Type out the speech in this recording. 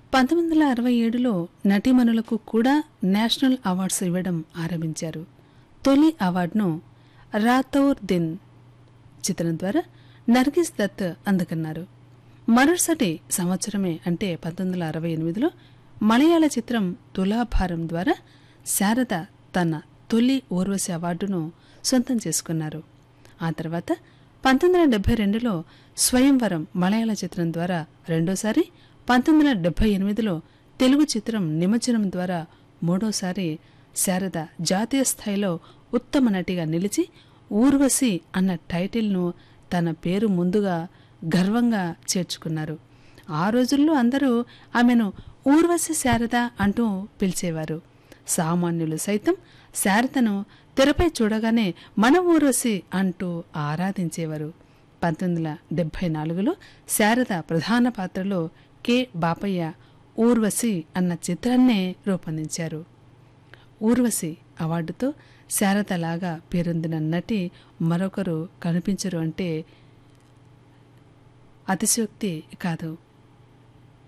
పంతొమ్మిది వందల అరవై ఏడులో నటీమణులకు కూడా నేషనల్ అవార్డ్స్ ఇవ్వడం ఆరంభించారు తొలి అవార్డును రాతౌర్ దిన్ చిత్రం ద్వారా నర్గిస్ దత్ అందుకున్నారు మరుసటి సంవత్సరమే అంటే పంతొమ్మిది వందల అరవై ఎనిమిదిలో మలయాళ చిత్రం తులాభారం ద్వారా శారద తన తొలి ఊర్వశి అవార్డును సొంతం చేసుకున్నారు ఆ తర్వాత పంతొమ్మిది వందల డెబ్బై రెండులో స్వయంవరం మలయాళ చిత్రం ద్వారా రెండోసారి పంతొమ్మిది వందల డెబ్బై ఎనిమిదిలో తెలుగు చిత్రం నిమజ్జనం ద్వారా మూడోసారి శారద జాతీయ స్థాయిలో ఉత్తమ నటిగా నిలిచి ఊర్వశి అన్న టైటిల్ను తన పేరు ముందుగా గర్వంగా చేర్చుకున్నారు ఆ రోజుల్లో అందరూ ఆమెను ఊర్వశి శారద అంటూ పిలిచేవారు సామాన్యులు సైతం శారదను తెరపై చూడగానే మన ఊర్వశి అంటూ ఆరాధించేవారు పంతొమ్మిది వందల డెబ్బై నాలుగులో శారద ప్రధాన పాత్రలో కె బాపయ్య ఊర్వశి అన్న చిత్రాన్నే రూపొందించారు ఊర్వశి అవార్డుతో శారదలాగా పేరొందిన నటి మరొకరు కనిపించరు అంటే అతిశయోక్తి కాదు